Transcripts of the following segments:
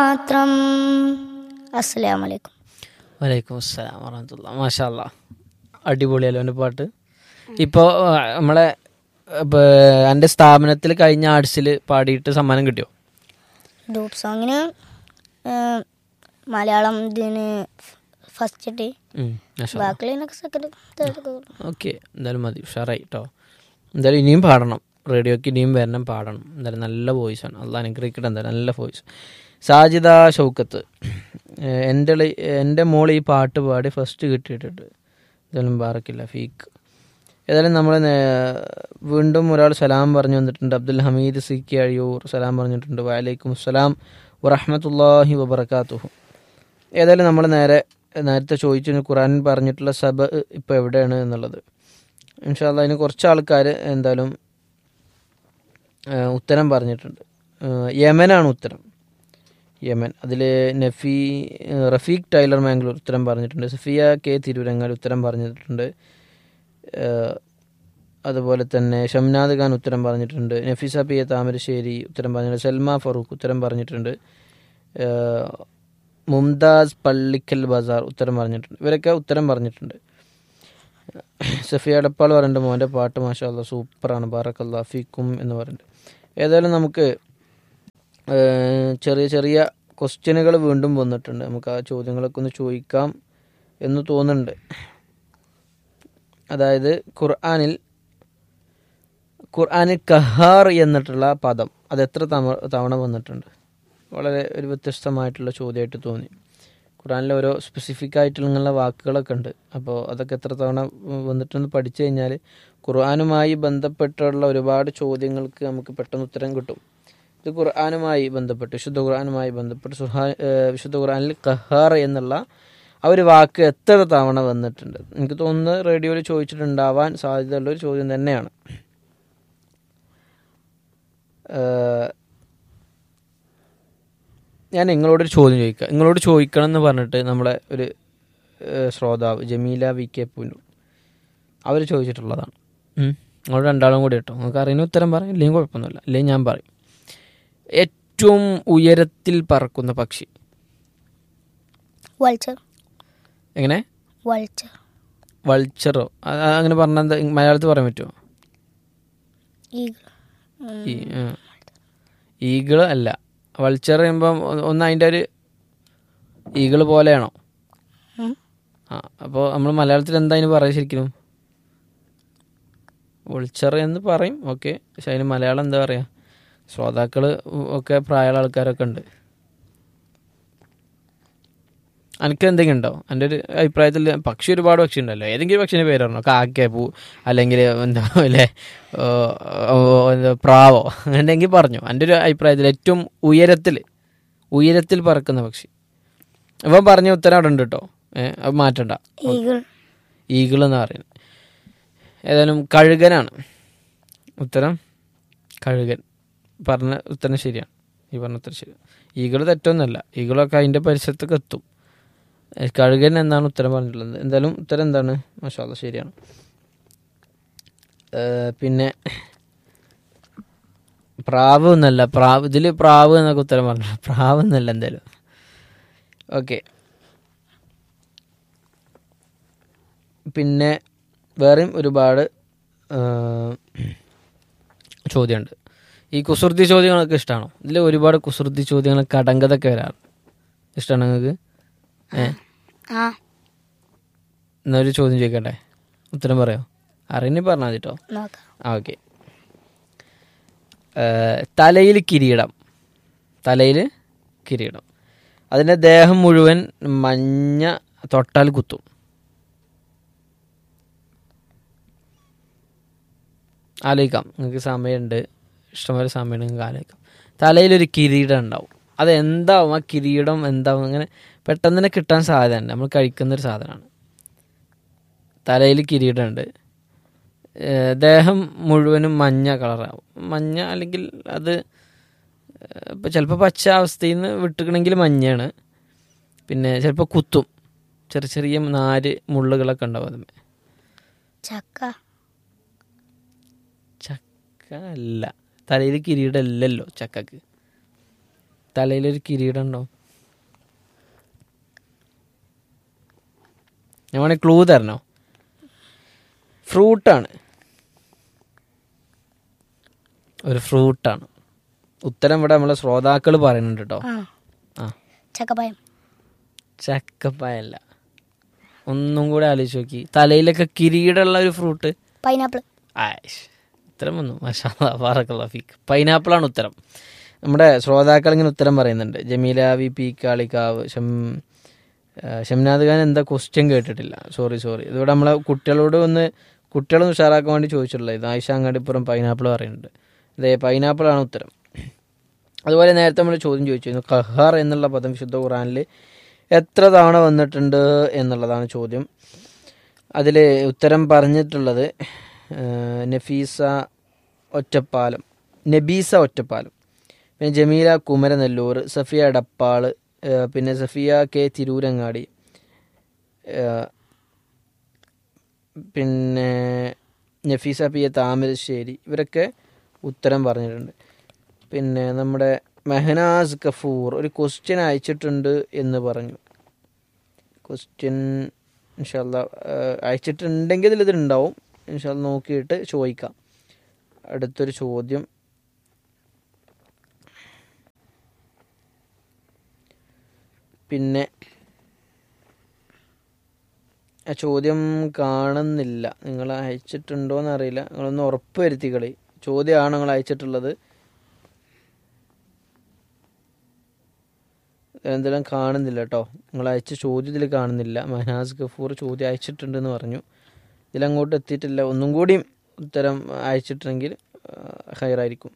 മാത്രം അസ്സലാമു അലൈക്കും വലൈക്കും അസ്സലാം വറഹമത്തുള്ള മാഷാ അല്ലാ അടിപൊളിയല്ലോ എൻ്റെ പാട്ട് ഇപ്പോൾ നമ്മളെ ഇപ്പോൾ എൻ്റെ സ്ഥാപനത്തിൽ കഴിഞ്ഞ ആർട്സിൽ പാടിയിട്ട് സമ്മാനം കിട്ടിയോ ഗ്രൂപ്പ് സോങ്ങിന് മലയാളം ഇതിന് ഫസ്റ്റ് കിട്ടി ഉം, മാഷാ അല്ലാ. ബാക്കിയുള്ളതിനൊക്കെ സെക്കൻഡ് തേർഡ് ഓക്കെ എന്തായാലും മതി ഉഷാറായി കേട്ടോ എന്തായാലും ഇനിയും പാടണം റേഡിയോക്ക് ഇനിയും വരണം പാടണം എന്തായാലും നല്ല വോയിസാണ് അല്ല അനുഗ്രഹിക്കട്ടെ എന്തായാലും നല്ല വോയിസ് സാജിദ ഷൗക്കത്ത് ഏഹ് എൻ്റെ ളി- എൻ്റെ മോൾ ഈ പാട്ട് പാടി ഫസ്റ്റ് കിട്ടിയിട്ടുണ്ട് എന്തായാലും ബാറക്കില്ല ഫീക്ക് ഏതായാലും നമ്മൾ വീണ്ടും ഒരാൾ സലാം പറഞ്ഞു വന്നിട്ടുണ്ട് അബ്ദുൽ ഹമീദ് സി കെ അഴിയൂർ സലാം പറഞ്ഞിട്ടുണ്ട് വലൈക്കും അസ്സലാം വറഹമത്തല്ലാഹി വബർക്കാത്തുഹു ഏതായാലും നമ്മൾ നേരെ നേരത്തെ ചോദിച്ചു ഖുറാൻ പറഞ്ഞിട്ടുള്ള സബ ഇപ്പോൾ എവിടെയാണ് എന്നുള്ളത് ഇൻഷാല്ല അതിന് കുറച്ച് ആൾക്കാർ എന്തായാലും ആ, ഉത്തരം പറഞ്ഞിട്ടുണ്ട് ആ, യമനാണ് ഉത്തരം യമൻ അതിൽ നഫി ആ, റഫീഖ് ടൈലർ മാംഗ്ലൂർ ഉത്തരം പറഞ്ഞിട്ടുണ്ട് സഫിയ കെ തിരുവരങ്ങാട് ഉത്തരം പറഞ്ഞിട്ടുണ്ട് ആ, അതുപോലെ തന്നെ ഷംനാദ് ഖാൻ ഉത്തരം പറഞ്ഞിട്ടുണ്ട് നഫീസ പി എ താമരശ്ശേരി ഉത്തരം പറഞ്ഞിട്ടുണ്ട് സൽമ ഫറൂഖ് ഉത്തരം പറഞ്ഞിട്ടുണ്ട് ആ, മുംതാസ് പള്ളിക്കൽ ബസാർ ഉത്തരം പറഞ്ഞിട്ടുണ്ട് ഇവരൊക്കെ ഉത്തരം പറഞ്ഞിട്ടുണ്ട് സഫിയ അടപ്പാൾ പറയുന്നുണ്ട് മോൻ്റെ പാട്ട് മാഷാ അല്ലാ സൂപ്പറാണ് ബാറക്കല്ലാ ഫീക്കും എന്ന് പറയുന്നുണ്ട് ഏതായാലും നമുക്ക് ഏഹ്, ചെറിയ ചെറിയ ക്വസ്റ്റ്യനുകൾ വീണ്ടും വന്നിട്ടുണ്ട് നമുക്ക് ആ ചോദ്യങ്ങളൊക്കെ ഒന്ന് ചോദിക്കാം എന്ന് തോന്നുന്നുണ്ട് അതായത് ഖുർആനിൽ ഖുർആനിൽ കഹാർ എന്നിട്ടുള്ള പദം അത് എത്ര തവ തവണ വന്നിട്ടുണ്ട് വളരെ ഒരു വ്യത്യസ്തമായിട്ടുള്ള ചോദ്യമായിട്ട് തോന്നി ഖുറാനിലെ ഓരോ സ്പെസിഫിക് ആയിട്ടുള്ള വാക്കുകളൊക്കെ ഉണ്ട് അപ്പോൾ അതൊക്കെ എത്ര തവണ വന്നിട്ടൊന്ന് പഠിച്ചു കഴിഞ്ഞാൽ ഖുർആാനുമായി ബന്ധപ്പെട്ടുള്ള ഒരുപാട് ചോദ്യങ്ങൾക്ക് നമുക്ക് പെട്ടെന്ന് ഉത്തരം കിട്ടും ഇത് ഖുർആാനുമായി ബന്ധപ്പെട്ട് വിശുദ്ധ ഖുർആാനുമായി ബന്ധപ്പെട്ട് സുഹാ ഏഹ് വിശുദ്ധ ഖുർആാനിൽ കഹാർ എന്നുള്ള ആ ഒരു വാക്ക് എത്ര തവണ വന്നിട്ടുണ്ട് എനിക്ക് തോന്നുന്നത് റേഡിയോയിൽ ചോദിച്ചിട്ടുണ്ടാവാൻ സാധ്യതയുള്ള ഒരു ചോദ്യം തന്നെയാണ് ഏഹ് ഞാൻ നിങ്ങളോടൊരു ചോദ്യം ചോദിക്കാം നിങ്ങളോട് ചോദിക്കണം എന്ന് പറഞ്ഞിട്ട് നമ്മളെ ഒരു ഏഹ്, ശ്രോതാവ് ജമീല വി കെ പുനു അവർ ചോദിച്ചിട്ടുള്ളതാണ് ഉം. നിങ്ങൾ രണ്ടാളും കൂടി കേട്ടോ നിങ്ങൾക്ക് അറിയുന്ന ഉത്തരം പറയും ഇല്ലെങ്കിൽ കുഴപ്പമൊന്നുമില്ല ഇല്ലെങ്കിൽ ഞാൻ പറയും ഏറ്റവും ഉയരത്തിൽ പറക്കുന്ന പക്ഷി വൾച്ചർ എങ്ങനെ വൾച്ചർ വൾച്ചറോ അത് അങ്ങനെ പറഞ്ഞാൽ എന്താ മലയാളത്തിൽ പറയാൻ പറ്റുമോ ഈഗിൾ ഈ ഈഗിള് അല്ല വൾച്ചർ പറയുമ്പം ഒ- ഒന്ന് അതിൻ്റെ ഒരു ഈഗിള് പോലെയാണോ ഉം. ആ അപ്പോൾ നമ്മൾ മലയാളത്തിൽ എന്താ അതിന് പറയുക ശരിക്കും വൾച്ചർ എന്ന് പറയും ഓക്കെ പക്ഷെ അതിന് മലയാളം എന്താ പറയുക ശ്രോതാക്കൾ ഒക്കെ പ്രായമുള്ള ആൾക്കാരൊക്കെ ഉണ്ട് എനിക്ക് എന്തെങ്കിലും ഉണ്ടോ എൻ്റെ ഒരു അഭിപ്രായത്തിൽ പക്ഷി ഒരുപാട് പക്ഷി ഉണ്ടല്ലോ ഏതെങ്കിലും പക്ഷിൻ്റെ പേര് പറഞ്ഞോ കാക്ക പൂ അല്ലെങ്കിൽ എന്താ അല്ലേ ഓ, ഓ, എന്താ പ്രാവോ ഉണ്ടെങ്കിൽ പറഞ്ഞു എൻ്റെ ഒരു അഭിപ്രായത്തിൽ ഏറ്റവും ഉയരത്തിൽ ഉയരത്തിൽ പറക്കുന്ന പക്ഷി ഇവൻ പറഞ്ഞ ഉത്തരം അവിടെ ഉണ്ട് കേട്ടോ ഏഹ് അത് മാറ്റണ്ട ഈഗിൾ ഈഗിൾ എന്ന് പറയുന്നത് ഏതായാലും കഴുകനാണ് ഉത്തരം കഴുകൻ പറഞ്ഞ ഉത്തരം ശരിയാണ് ഈ പറഞ്ഞ ഉത്തരം ശരി ഈഗിൾ തെറ്റൊന്നുമല്ല ഈഗിളൊക്കെ അതിൻ്റെ പരിസരത്തൊക്കെ എത്തും ഏ, കഴുകൻ എന്നാണ് ഉത്തരം പറഞ്ഞിട്ടുള്ളത് എന്തായാലും ഉത്തരം എന്താണ് മഷാല്ല ശരിയാണ് ഏ, പിന്നെ പ്രാവ് എന്നല്ല പ്രാവ് ഇതിൽ പ്രാവ് എന്നൊക്കെ ഉത്തരം പറഞ്ഞു പ്രാവ് എന്നല്ല എന്തായാലും ഓക്കെ പിന്നെ വേറെയും ഒരുപാട് ആ, ചോദ്യമുണ്ട് ഈ കുസൃതി ചോദ്യങ്ങളൊക്കെ ഇഷ്ടമാണോ ഇതിൽ ഒരുപാട് കുസൃതി ചോദ്യങ്ങൾ കടങ്കതൊക്കെ വരാറ് ഇഷ്ടമാണോ നിങ്ങൾക്ക് ഏ ആ എന്നാ ഒരു ചോദ്യം ചോദിക്കട്ടെ ഉത്തരം പറയോ അറിഞ്ഞ് പറഞ്ഞാൽ മതി കേട്ടോ നോക്കാം ആ ഓക്കെ തലയിൽ കിരീടം തലയിൽ കിരീടം അതിൻ്റെ ദേഹം മുഴുവൻ മഞ്ഞ തൊട്ടാൽ കുത്തും ആലോചിക്കാം നിങ്ങൾക്ക് സമയമുണ്ട് ഇഷ്ടംപോലെ സമയമുണ്ട് നിങ്ങൾക്ക് ആലോചിക്കാം തലയിലൊരു കിരീടം ഉണ്ടാവും അത് എന്താവും ആ കിരീടം എന്താവും അങ്ങനെ പെട്ടെന്ന് തന്നെ കിട്ടാൻ സാധ്യതയുണ്ട് നമ്മൾ കഴിക്കുന്നൊരു സാധനമാണ് തലയിൽ കിരീടമുണ്ട് ഏഹ് ദേഹം മുഴുവനും മഞ്ഞ കളറാവും മഞ്ഞ അല്ലെങ്കിൽ അത് ഇപ്പോൾ ചിലപ്പോൾ പച്ച അവസ്ഥയിൽ നിന്ന് വിട്ടുക്കണമെങ്കിൽ മഞ്ഞയാണ് പിന്നെ ചിലപ്പോൾ കുത്തും ചെറിയ ചെറിയ നാല് മുള്ളുകളൊക്കെ ഉണ്ടാവും അതുമേ ചക്ക ചക്ക അല്ല തലയിൽ കിരീടമല്ലല്ലോ ചക്കക്ക് തലയിലൊരു കിരീടം ഉണ്ടോ ഞാൻ വേണേ ക്ലൂ തരണോ ഫ്രൂട്ടാണ് ഒരു ഫ്രൂട്ടാണ് ഉത്തരം ഇവിടെ നമ്മളെ ശ്രോതാക്കൾ പറയുന്നുണ്ട് കേട്ടോ ആ ആ ചക്കപ്പായം ചക്കപ്പായല്ല ഒന്നും കൂടെ ആലോചിച്ച് നോക്കി തലയിലൊക്കെ കിരീടമുള്ള ഒരു ഫ്രൂട്ട് പൈനാപ്പിൾ ആയിഷ് ഉത്തരം വന്നു മാഷാ ബാറക്കല്ല ഫീക്ക് പൈനാപ്പിളാണ് ഉത്തരം നമ്മുടെ ശ്രോതാക്കൾ ഇങ്ങനെ ഉത്തരം പറയുന്നുണ്ട് ജമീല വി പി കാളിക്കാവ് ഷം ആ, ഷംനാദ് ഖാൻ എന്താ ക്വസ്റ്റ്യൻ കേട്ടിട്ടില്ല സോറി സോറി ഇതിവിടെ നമ്മളെ കുട്ടികളോട് ഒന്ന് കുട്ടികളൊന്ന് ഉഷാറാക്കാൻ വേണ്ടി ചോദിച്ചിട്ടുള്ളത് ഇത് ആയിഷ അങ്ങാടിപ്പുറം പൈനാപ്പിൾ പറയുന്നുണ്ട് അതെ പൈനാപ്പിളാണ് ഉത്തരം അതുപോലെ നേരത്തെ നമ്മൾ ചോദ്യം ചോദിച്ചിരുന്നു ഖഹാർ എന്നുള്ള പദം വിശുദ്ധ ഖുറാനിൽ എത്ര തവണ വന്നിട്ടുണ്ട് എന്നുള്ളതാണ് ചോദ്യം അതിൽ ഉത്തരം പറഞ്ഞിട്ടുള്ളത് ആ, നഫീസ ഒറ്റപ്പാലം നബീസ ഒറ്റപ്പാലം പിന്നെ ജമീല കുമരനെല്ലൂർ സഫിയ എടപ്പാൾ ആ, പിന്നെ സഫിയ കെ തിരൂരങ്ങാടി ആ, പിന്നെ നഫീസ പി എ താമരശ്ശേരി ഇവരൊക്കെ ഉത്തരം പറഞ്ഞിട്ടുണ്ട് പിന്നെ നമ്മുടെ മെഹനാസ് കഫൂർ ഒരു ക്വസ്റ്റ്യൻ അയച്ചിട്ടുണ്ട് എന്ന് പറഞ്ഞു ക്വസ്റ്റ്യൻ ഇൻഷാല്ല അയച്ചിട്ടുണ്ടെങ്കിൽ ഇതിൽ ഉണ്ടാവും ഇൻഷാല്ല നോക്കിയിട്ട് ചോദിക്കാം അടുത്തൊരു ചോദ്യം പിന്നെ ആ ചോദ്യം കാണുന്നില്ല നിങ്ങൾ അയച്ചിട്ടുണ്ടോയെന്ന് അറിയില്ല നിങ്ങളൊന്ന് ഉറപ്പ് വരുത്തിക്കളി ചോദ്യമാണ് നിങ്ങൾ അയച്ചിട്ടുള്ളത് എന്തെല്ലാം കാണുന്നില്ല കേട്ടോ നിങ്ങൾ അയച്ച ചോദ്യം ഇതിൽ കാണുന്നില്ല മഹനാസ് ഗഫൂർ ചോദ്യം അയച്ചിട്ടുണ്ടെന്ന് പറഞ്ഞു ഇതിലങ്ങോട്ട് എത്തിയിട്ടില്ല ഒന്നും കൂടി ഉത്തരം അയച്ചിട്ടുണ്ടെങ്കിൽ ഹയറായിരിക്കും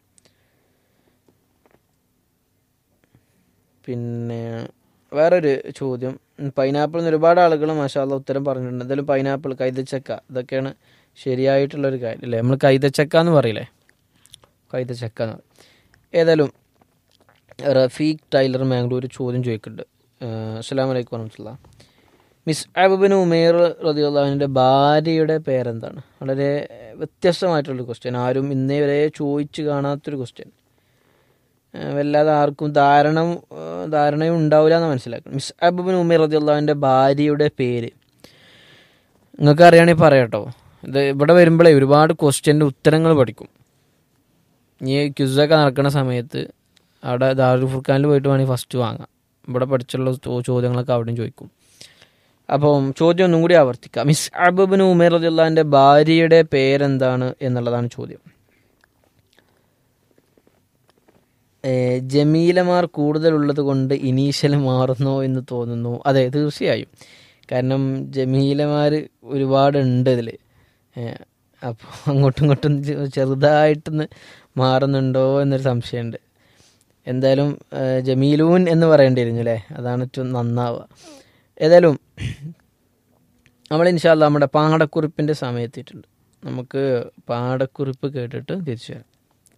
പിന്നെ വേറൊരു ചോദ്യം പൈനാപ്പിൾ എന്ന് ഒരുപാട് ആളുകൾ മാഷാല്ല ഉത്തരം പറഞ്ഞിട്ടുണ്ട് എന്തായാലും പൈനാപ്പിൾ കൈതച്ചക്ക ഇതൊക്കെയാണ് ശരിയായിട്ടുള്ളൊരു കാര്യം അല്ലേ നമ്മൾ കൈതച്ചക്ക എന്ന് പറയില്ലേ കൈതച്ചക്ക എന്ന് പറയും ഏതായാലും റഫീഖ് ടൈലർ മാംഗ്ലൂർ ചോദ്യം ചോദിക്കുന്നുണ്ട് അസ്സാം വലൈക്കും വറഹമുല്ല മിസ് അബുബിൻ ഉമേർ റദിയുള്ളാഹിൻ്റെ ഭാര്യയുടെ പേരെന്താണ് വളരെ വ്യത്യസ്തമായിട്ടുള്ളൊരു ക്വസ്റ്റ്യൻ ആരും ഇന്നേ വരെ ചോദിച്ചു കാണാത്തൊരു ക്വസ്റ്റ്യൻ വല്ലാതെ ആർക്കും ധാരണ ധാരണയും ഉണ്ടാവില്ല എന്ന് മനസ്സിലാക്കണം മിസ് അബുബിൻ ഉമേർ റദിയുള്ളാഹിൻ്റെ ഭാര്യയുടെ പേര് നിങ്ങൾക്ക് അറിയാണെങ്കിൽ പറയാട്ടോ ഇത് ഇവിടെ വരുമ്പോഴേ ഒരുപാട് ക്വസ്റ്റ്യൻ്റെ ഉത്തരങ്ങൾ പഠിക്കും ഈ ക്യുസൊക്കെ നടക്കുന്ന സമയത്ത് അവിടെ ദാറുൽ ഫുർഖാനിൽ പോയിട്ട് വേണമെങ്കിൽ ഫസ്റ്റ് വാങ്ങാം ഇവിടെ പഠിച്ചുള്ള ചോ- ചോദ്യങ്ങളൊക്കെ അവിടെയും ചോദിക്കും അപ്പം ചോദ്യം ഒന്നും കൂടി ആവർത്തിക്കാം മിസ് അബുബിൻ ഉമേർ റദിയുള്ളാഹിൻ്റെ ഭാര്യയുടെ പേരെന്താണ് എന്നുള്ളതാണ് ചോദ്യം ഏ, ജമീലമാർ കൂടുതലുള്ളത് കൊണ്ട് ഇനീഷ്യൽ മാറുന്നോ എന്ന് തോന്നുന്നു അതെ തീർച്ചയായും കാരണം ജമീലമാർ ഒരുപാടുണ്ട് ഇതിൽ അപ്പോൾ അങ്ങോട്ടും ഇങ്ങോട്ടും ചെ- ചെറുതായിട്ടൊന്ന് മാറുന്നുണ്ടോ എന്നൊരു സംശയമുണ്ട് എന്തായാലും ഏ, ജമീലൂൻ എന്ന് പറയേണ്ടി വരുന്നു അല്ലേ അതാണ് ഏറ്റവും നന്നാവുക ഏതായാലും നമ്മൾ ഇൻഷാല്ല നമ്മുടെ പാടക്കുറിപ്പിൻ്റെ സമയത്തിട്ടുണ്ട് നമുക്ക് പാടക്കുറിപ്പ് കേട്ടിട്ട് തിരിച്ചു വരാം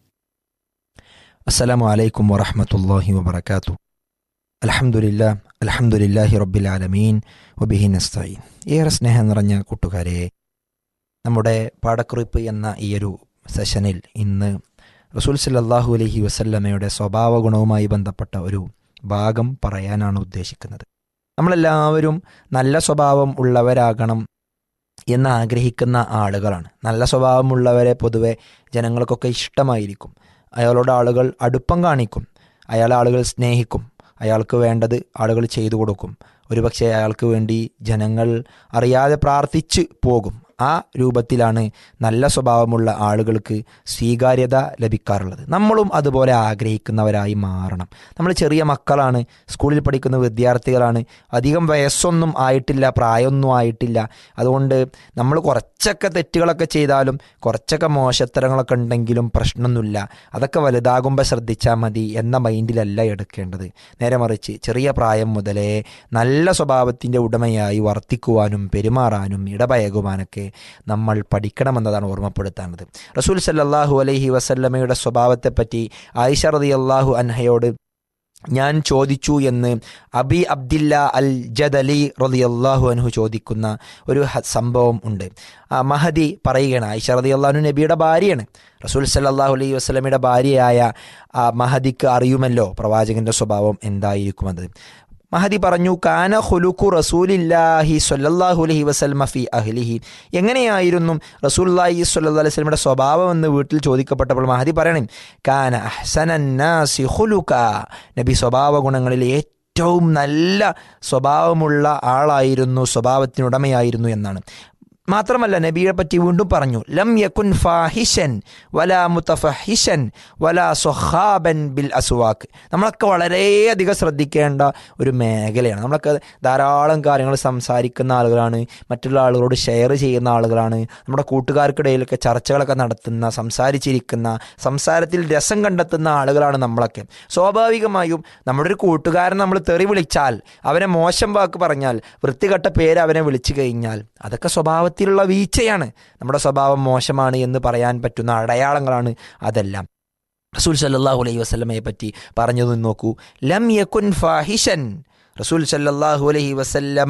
السلام عليكم ورحمة الله وبركاته الحمد لله الحمد لله رب العالمين وبه نستعين ഏറെ സ്നേഹം നിറഞ്ഞ കൂട്ടുകാരെ നമ്മുടെ പാടക്കുറിപ്പ് എന്ന ഈ ഒരു സെഷനിൽ ഇന്ന് റസൂൽ സല്ലല്ലാഹു അലൈഹി വസല്ലമയുടെ സ്വഭാവ ഗുണവുമായി ബന്ധപ്പെട്ട ഒരു ഭാഗം പറയാനാണ് ഉദ്ദേശിക്കുന്നത് നമ്മളെല്ലാവരും നല്ല സ്വഭാവം ഉള്ളവരാകണം എന്ന് ആഗ്രഹിക്കുന്ന ആളുകളാണ് നല്ല സ്വഭാവമുള്ളവരെ പൊതുവെ ജനങ്ങൾക്കൊക്കെ ഇഷ്ടമായിരിക്കും അയാളോട് ആളുകൾ അടുപ്പം കാണിക്കും അയാളെ ആളുകൾ സ്നേഹിക്കും അയാൾക്ക് വേണ്ടത് ആളുകൾ ചെയ്തു കൊടുക്കും ഒരുപക്ഷെ അയാൾക്ക് വേണ്ടി ജനങ്ങൾ അറിയാതെ പ്രാർത്ഥിച്ച് പോകും ആ രൂപത്തിലാണ് നല്ല സ്വഭാവമുള്ള ആളുകൾക്ക് സ്വീകാര്യത ലഭിക്കാറുള്ളത് നമ്മളും അതുപോലെ ആഗ്രഹിക്കുന്നവരായി മാറണം നമ്മൾ ചെറിയ മക്കളാണ് സ്കൂളിൽ പഠിക്കുന്ന വിദ്യാർത്ഥികളാണ് അധികം വയസ്സൊന്നും ആയിട്ടില്ല പ്രായമൊന്നും ആയിട്ടില്ല അതുകൊണ്ട് നമ്മൾ കുറച്ചൊക്കെ തെറ്റുകളൊക്കെ ചെയ്താലും കുറച്ചൊക്കെ മോശത്തരങ്ങളൊക്കെ ഉണ്ടെങ്കിലും പ്രശ്നമൊന്നുമില്ല അതൊക്കെ വലുതാകുമ്പോൾ ശ്രദ്ധിച്ചാൽ മതി എന്ന മൈൻഡിലല്ല എടുക്കേണ്ടത് നേരെ മറിച്ച് ചെറിയ പ്രായം മുതലേ നല്ല സ്വഭാവത്തിൻ്റെ ഉടമയായി വർത്തിക്കുവാനും പെരുമാറാനും ഇടപഴകുവാനൊക്കെ നമ്മൾ പഠിക്കണമെന്നതാണ് ഓർമ്മപ്പെടുത്താനത് റസൂൽ സല്ലല്ലാഹു അലൈഹി വസല്ലമയുടെ സ്വഭാവത്തെപ്പറ്റി ആയിഷ റളിയല്ലാഹു അൻഹയോട് ഞാൻ ചോദിച്ചു എന്ന് അബി അബ്ദില്ല അൽ ജദലി റളിയല്ലാഹു അൻഹു ചോദിക്കുന്ന ഒരു ഹ- സംഭവം ഉണ്ട് ആ മഹദി പറയുകയാണ് ആയിഷ റളിയല്ലാഹു നബിയുടെ ഭാര്യയാണ് റസൂൽ സല്ലല്ലാഹു അലൈഹി വസല്ലമയുടെ ഭാര്യയായ ആ മഹദിക്ക് അറിയുമല്ലോ പ്രവാചകന്റെ സ്വഭാവം എന്തായിരിക്കുമെന്നത് മഹദി പറഞ്ഞു കാന ഖുലുഖു റസൂലില്ലാഹി സ്വല്ലല്ലാഹു അലൈഹി വസല്ലമ ഫി അഹ്ലിഹി എങ്ങനെയായിരുന്നു റസൂലുള്ളാഹി സ്വല്ലല്ലാഹു അലൈഹി വസല്ലമയുടെ സ്വഭാവം എന്ന് വീട്ടിൽ ചോദിക്കപ്പെട്ടപ്പോൾ മഹദി പറയണം കാന അഹ്സനന്നാസി ഖുലുക നബി സ്വഭാവ ഗുണങ്ങളിൽ ഏറ്റവും നല്ല സ്വഭാവമുള്ള ആളായിരുന്നു സ്വഭാവത്തിനുടമയായിരുന്നു എന്നാണ് മാത്രമല്ല നബിയെ പറ്റി വീണ്ടും പറഞ്ഞു ലം യകുൻ ഫാഹിഷൻ വലാ മുത്തഫഹിഷൻ വലാ സ്വഹാബൻ ബിൽ അസുവാക്ക് നമ്മളൊക്കെ വളരെയധികം ശ്രദ്ധിക്കേണ്ട ഒരു മേഖലയാണ് നമ്മളൊക്കെ ധാരാളം കാര്യങ്ങൾ സംസാരിക്കുന്ന ആളുകളാണ് മറ്റുള്ള ആളുകളോട് ഷെയർ ചെയ്യുന്ന ആളുകളാണ് നമ്മുടെ കൂട്ടുകാർക്കിടയിലൊക്കെ ചർച്ചകളൊക്കെ നടത്തുന്ന സംസാരിച്ചിരിക്കുന്ന സംസാരത്തിൽ രസം കണ്ടെത്തുന്ന ആളുകളാണ് നമ്മളൊക്കെ സ്വാഭാവികമായും നമ്മുടെ ഒരു കൂട്ടുകാരൻ നമ്മൾ തെറി വിളിച്ചാൽ അവനെ മോശം വാക്ക് പറഞ്ഞാൽ വൃത്തികെട്ട പേര് അവനെ വിളിച്ചു കഴിഞ്ഞാൽ അതൊക്കെ സ്വഭാവത്തിലുള്ള വീഴ്ചയാണ് നമ്മുടെ സ്വഭാവം മോശമാണ് എന്ന് പറയാൻ പറ്റുന്ന അടയാളങ്ങളാണ് അതെല്ലാം റസൂൽ സല്ലല്ലാഹു അലൈഹി വസല്ലമയെ പറ്റി പറഞ്ഞത് നോക്കൂ ലം യകുൻ ഫാഹിഷൻ റസൂൽ സല്ലല്ലാഹു അലൈഹി വസല്ലമ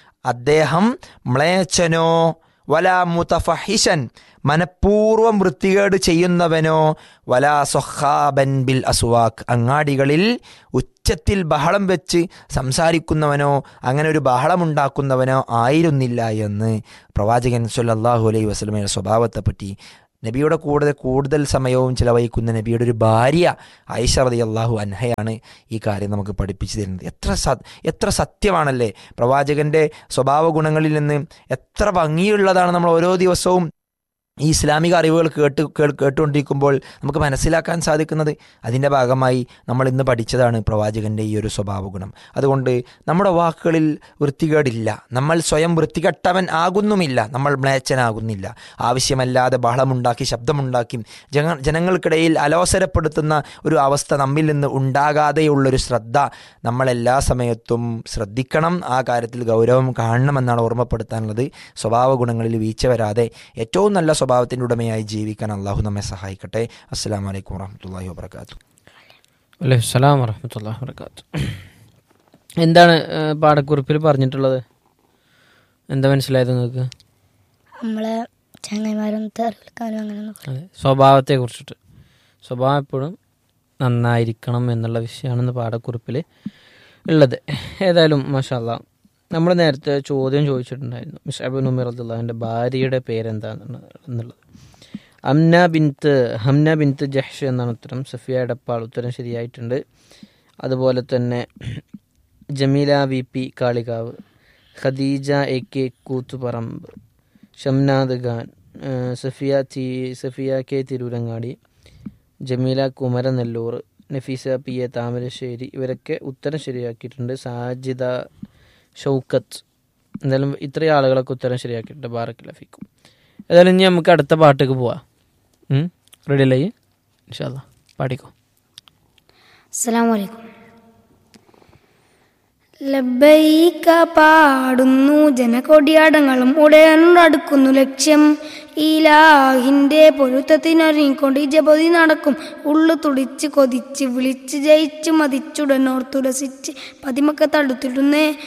അദ്ദേഹം മ്ലേച്ഛനോ വലാ മുതഫഹിഷൻ മനഃപൂർവ്വം വൃത്തികേട് ചെയ്യുന്നവനോ വലാ സൊഹാബൻ ബിൽ അസുവാക്ക് അങ്ങാടികളിൽ ഉച്ചത്തിൽ ബഹളം വെച്ച് സംസാരിക്കുന്നവനോ അങ്ങനെ ഒരു ബഹളമുണ്ടാക്കുന്നവനോ ആയിരുന്നില്ല എന്ന് പ്രവാചകൻ സല്ലല്ലാഹു അലൈഹി വസല്ലമയുടെ സ്വഭാവത്തെപ്പറ്റി നബിയുടെ കൂടുതൽ കൂടുതൽ സമയവും ചിലവഴിക്കുന്ന നബിയുടെ ഒരു ഭാര്യ ഐഷ റതി അള്ളാഹു അൻഹയാണ് ഈ കാര്യം നമുക്ക് പഠിപ്പിച്ചു തരുന്നത് എത്ര സ എത്ര സത്യമാണല്ലേ പ്രവാചകന്റെ സ്വഭാവ ഗുണങ്ങളിൽ നിന്ന് എത്ര ഭംഗിയുള്ളതാണ് നമ്മൾ ഓരോ ദിവസവും ഈ ഇസ്ലാമിക അറിവുകൾ കേട്ട് കേൾ- കേട്ടുകൊണ്ടിരിക്കുമ്പോൾ നമുക്ക് മനസ്സിലാക്കാൻ സാധിക്കുന്നത് അതിൻ്റെ ഭാഗമായി നമ്മൾ ഇന്ന് പഠിച്ചതാണ് പ്രവാചകൻ്റെ ഈ ഒരു സ്വഭാവ ഗുണം അതുകൊണ്ട് നമ്മുടെ വാക്കുകളിൽ വൃത്തികേടില്ല നമ്മൾ സ്വയം വൃത്തികെട്ടവൻ ആകുന്നുമില്ല നമ്മൾ മ്ലേച്ഛനാകുന്നില്ല ആവശ്യമല്ലാതെ ബഹളമുണ്ടാക്കി ശബ്ദമുണ്ടാക്കി ജന ജനങ്ങൾക്കിടയിൽ അലോസരപ്പെടുത്തുന്ന ഒരു അവസ്ഥ നമ്മിൽ നിന്ന് ഉണ്ടാകാതെയുള്ളൊരു ശ്രദ്ധ നമ്മൾ എല്ലാ സമയത്തും ശ്രദ്ധിക്കണം ആ കാര്യത്തിൽ ഗൗരവം കാണണമെന്നാണ് ഓർമ്മപ്പെടുത്താനുള്ളത് സ്വഭാവ ഗുണങ്ങളിൽ വീഴ്ച വരാതെ ഏറ്റവും നല്ല സ്വഭാവത്തിൻ്റെ ഉടമയായി ജീവിക്കാൻ അള്ളാഹു നമ്മെ സഹായിക്കട്ടെ അസ്സാം വലൈക്കും വാഹമത്തല്ലാഹി വാബർക്കാത്തു അലൈഹി സ്വലാം വറഹമത്തല്ലാ വർക്കാത്തു എന്താണ് ഏ, പാഠക്കുറിപ്പിൽ പറഞ്ഞിട്ടുള്ളത് എന്താ മനസ്സിലായത് നിങ്ങൾക്ക് നമ്മളെ ചങ്ങായിമാരും തെറി വിളിക്കാനും അങ്ങനെ ഒന്നും അതെ സ്വഭാവത്തെ കുറിച്ചിട്ട് സ്വഭാവം എപ്പോഴും നന്നായിരിക്കണം എന്നുള്ള വിഷയമാണെന്ന് പാഠക്കുറിപ്പിൽ ഉള്ളത് ഏതായാലും മഷാല്ല നമ്മൾ നേരത്തെ ചോദ്യം ചോദിച്ചിട്ടുണ്ടായിരുന്നു മിഷാബിൻ ഉമർ അബ്ദുള്ളാഹിൻ്റെ ഭാര്യയുടെ പേരെന്താണെന്ന് എന്നുള്ളത് അംന ബിൻത്ത് ഹംന ബിൻത്ത് ജഹ്ഷ് എന്നാണ് ഉത്തരം സഫിയ എടപ്പാൾ ഉത്തരം ശരിയായിട്ടുണ്ട് അതുപോലെ തന്നെ Jameela V P Kalikavu Khadeeja A K Koothuparamba Shamnad Khan ആ, സഫിയ തി Safiya K Tirurangadi Jameela Kumaranellur Nafeesa P A Thamarassery ഇവരൊക്കെ ഉത്തരം ശരിയാക്കിയിട്ടുണ്ട് സാജിദ ഷൗക്കത്ത് എന്തായാലും ഇത്രയും ആളുകളൊക്കെ ഉത്തരം ശരിയാക്കിയിട്ടുണ്ട് ബാറക്ക് ലഫീക്കും ഏതായാലും ഇനി നമുക്ക് അടുത്ത പാട്ടേക്ക് പോവാം റെഡി അല്ലേ ഇൻഷാല്ല പാടിക്കോ അസ്സലാമു അലൈക്കും ലബൈക പാടുന്നു ജനകൊടിയാടങ്ങളും ഉടയാനുണ്ടടുക്കുന്നു ലക്ഷ്യം ഈലാഹിന്റെ പൊരുത്തത്തിനൊരുങ്ങിക്കൊണ്ട് ഈ ജപതി നടക്കും ഉള്ളു തുടിച്ച് കൊതിച്ച് വിളിച്ച് ജയിച്ച് മതിച്ചുടനോർത്തുരസിച്ച് പതിമൊക്കെ തടുത്തിടുന്നേ